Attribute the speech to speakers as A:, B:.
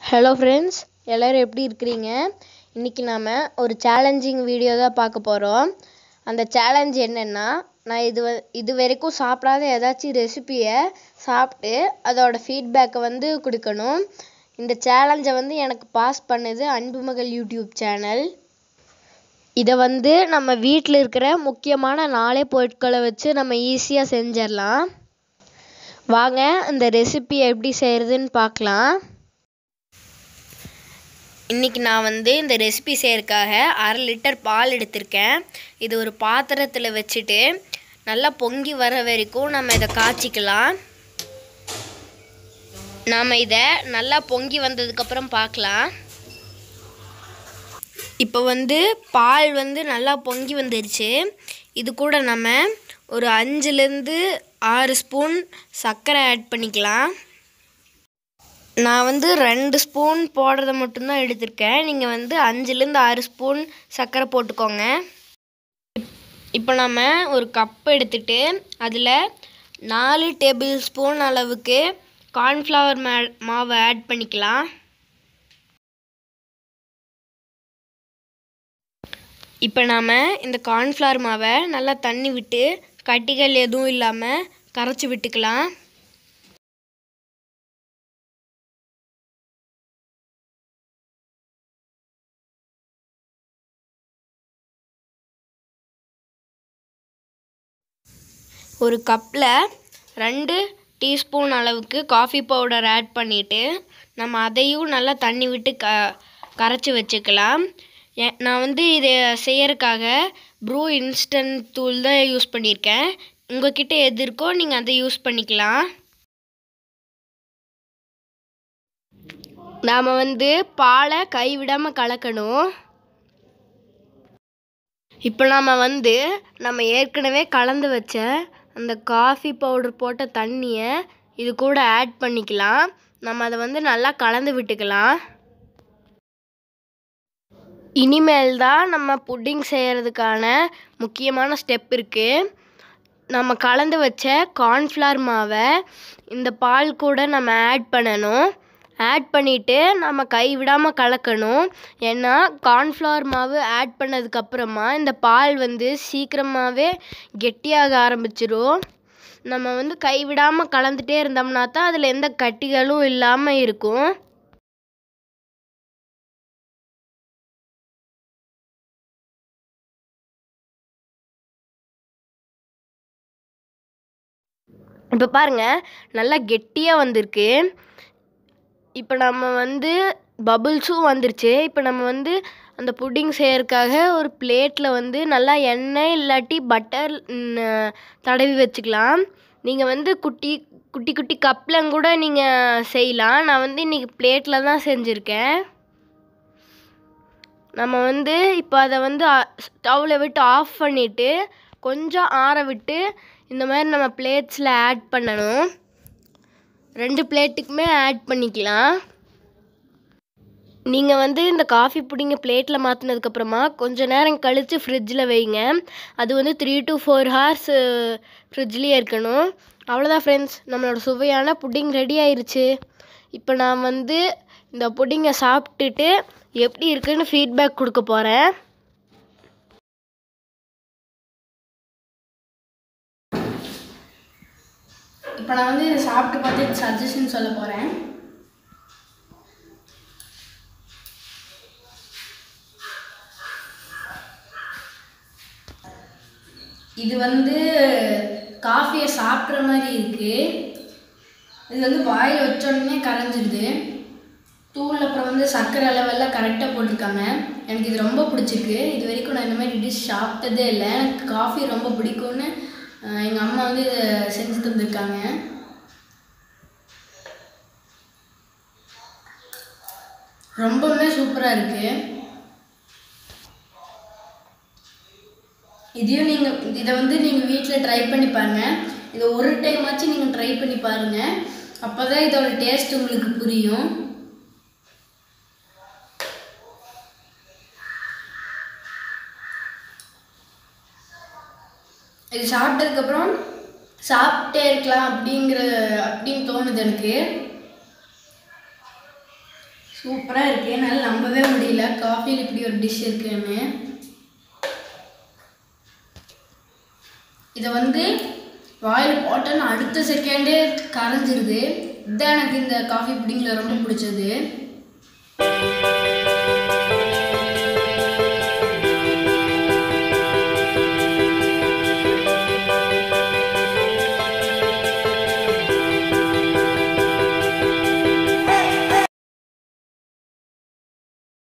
A: hello friends எல்லோரும் எப்படி இருக்கிறீங்க இன்றைக்கி நாம் ஒரு சேலஞ்சிங் வீடியோ தான் பார்க்க போகிறோம் அந்த சேலஞ்ச் என்னென்னா நான் இது வ இது வரைக்கும் சாப்பிடாத ஏதாச்சும் ரெசிபியை சாப்பிட்டு அதோட ஃபீட்பேக்கை வந்து கொடுக்கணும் இந்த சேலஞ்சை வந்து எனக்கு பாஸ் பண்ணது அன்புமகள் யூடியூப் சேனல் இதை வந்து நம்ம வீட்டில் இருக்கிற முக்கியமான நாலே பொருட்களை வச்சு நம்ம ஈஸியாக செஞ்சிடலாம் வாங்க இந்த ரெசிபி எப்படி செய்கிறதுன்னு பார்க்கலாம் இன்றைக்கி நான் வந்து இந்த ரெசிபி செய்யறதுக்காக அரை லிட்டர் பால் எடுத்திருக்கேன் இது ஒரு பாத்திரத்தில் வச்சுட்டு நல்லா பொங்கி வர வரைக்கும் நம்ம இதை காய்ச்சிக்கலாம் நாம் இதை நல்லா பொங்கி வந்ததுக்கப்புறம் பார்க்கலாம் இப்போ வந்து பால் வந்து நல்லா பொங்கி வந்துருச்சு இது கூட நம்ம ஒரு அஞ்சுலேருந்து ஆறு ஸ்பூன் சர்க்கரை ஆட் பண்ணிக்கலாம் நான் வந்து ரெண்டு ஸ்பூன் போடுறத மட்டும்தான் எடுத்திருக்கேன் நீங்கள் வந்து அஞ்சுலேருந்து ஆறு ஸ்பூன் சர்க்கரை போட்டுக்கோங்க இப்போ நம்ம ஒரு கப் எடுத்துட்டு அதில் நாலு டேபிள் ஸ்பூன் அளவுக்கு கார்ன்ஃப்ளவர் மா மாவை ஆட் பண்ணிக்கலாம் இப்போ நாம் இந்த கார்ன்ஃப்ளவர் மாவை நல்லா தண்ணி விட்டு கட்டிகள் எதுவும் இல்லாமல் கரைச்சி விட்டுக்கலாம் ஒரு கப்பில் ரெண்டு டீஸ்பூன் அளவுக்கு காஃபி பவுடர் ஆட் பண்ணிவிட்டு நம்ம அதையும் நல்லா தண்ணி விட்டு க கரைச்சி வச்சுக்கலாம் நான் வந்து இதை செய்யறதுக்காக ப்ரூ இன்ஸ்டன்ட் தூள் தான் யூஸ் பண்ணியிருக்கேன் உங்ககிட்ட எது இருக்கோ நீங்கள் அதை யூஸ் பண்ணிக்கலாம் நாம் வந்து பாலை கைவிடாமல் கலக்கணும் இப்போ நாம் வந்து நம்ம ஏற்கனவே கலந்து வச்ச அந்த காஃபி பவுடர் போட்ட தண்ணியை இது கூட ஆட் பண்ணிக்கலாம் நம்ம அதை வந்து நல்லா கலந்து விட்டுக்கலாம் இனிமேல் தான் நம்ம புட்டிங் செய்கிறதுக்கான முக்கியமான ஸ்டெப் இருக்குது நம்ம கலந்து வச்ச கார்ன்ஃப்ளவர் மாவை இந்த பால் கூட நம்ம ஆட் பண்ணணும் ஆட் பண்ணிவிட்டு நம்ம கை விடாமல் கலக்கணும் ஏன்னா கார்ன்ஃப்ளவர் மாவு ஆட் பண்ணதுக்கப்புறமா இந்த பால் வந்து சீக்கிரமாகவே கெட்டியாக ஆரம்பிச்சிரும் நம்ம வந்து கை விடாமல் கலந்துகிட்டே இருந்தோம்னா தான் அதில் எந்த கட்டிகளும் இல்லாமல் இருக்கும் இப்போ பாருங்கள் நல்லா கெட்டியாக வந்திருக்கு இப்போ நம்ம வந்து பபுள்ஸும் வந்துருச்சு இப்போ நம்ம வந்து அந்த புட்டிங் செய்யறதுக்காக ஒரு பிளேட்டில் வந்து நல்லா எண்ணெய் இல்லாட்டி பட்டர் தடவி வச்சுக்கலாம் நீங்கள் வந்து குட்டி குட்டி குட்டி கப்பில் கூட நீங்கள் செய்யலாம் நான் வந்து இன்றைக்கி பிளேட்டில் தான் செஞ்சுருக்கேன் நம்ம வந்து இப்போ அதை வந்து ஸ்டவ்வில் விட்டு ஆஃப் பண்ணிவிட்டு கொஞ்சம் ஆற விட்டு இந்த மாதிரி நம்ம பிளேட்ஸில் ஆட் பண்ணணும் ரெண்டு பிளேட்டுக்குமே ஆட் பண்ணிக்கலாம் நீங்கள் வந்து இந்த காஃபி புடிங்க பிளேட்டில் மாற்றினதுக்கப்புறமா கொஞ்சம் நேரம் கழித்து ஃப்ரிட்ஜில் வைங்க அது வந்து த்ரீ டு ஃபோர் ஹார்ஸ் ஃப்ரிட்ஜ்லேயே இருக்கணும் அவ்வளோதான் ஃப்ரெண்ட்ஸ் நம்மளோட சுவையான புட்டிங் ரெடி ஆயிடுச்சு இப்போ நான் வந்து இந்த புட்டிங்கை சாப்பிட்டுட்டு எப்படி இருக்குன்னு ஃபீட்பேக் கொடுக்க போகிறேன்
B: இப்போ நான் வந்து இதை சாப்பிட்டு பார்த்து சஜஷன் சொல்ல போகிறேன் இது வந்து காஃபியை சாப்பிட்ற மாதிரி இருக்குது இது வந்து வாயில் வச்சோடனே கரைஞ்சிடுது தூள் அப்புறம் வந்து சர்க்கரை அளவெல்லாம் கரெக்டாக போட்டிருக்காங்க எனக்கு இது ரொம்ப பிடிச்சிருக்கு இது வரைக்கும் நான் இந்த மாதிரி டிஷ் சாப்பிட்டதே இல்லை எனக்கு காஃபி ரொம்ப பிடிக்கும்னு எங்கள் அம்மா வந்து இதை செஞ்சு தந்திருக்காங்க ரொம்பவுமே சூப்பராக இருக்குது இதையும் நீங்கள் இதை வந்து நீங்கள் வீட்டில் ட்ரை பண்ணி பாருங்கள் இதை ஒரு டைம் ஆச்சு நீங்கள் ட்ரை பண்ணி பாருங்கள் அப்போ தான் இதோட டேஸ்ட் உங்களுக்கு புரியும் இது சாப்பிட்டதுக்கப்புறம் சாப்பிட்டே இருக்கலாம் அப்படிங்கிற அப்படின்னு தோணுது எனக்கு ஸோ சூப்பராக இருக்கு என்னால் நம்பவே முடியல காஃபியில் இப்படி ஒரு டிஷ் இருக்குன்னு இதை வந்து வாயில் போட்டேன்னு அடுத்த செகண்டே கரைஞ்சிருது இதுதான் எனக்கு இந்த காஃபி புடிங்கில் ரொம்ப பிடிச்சது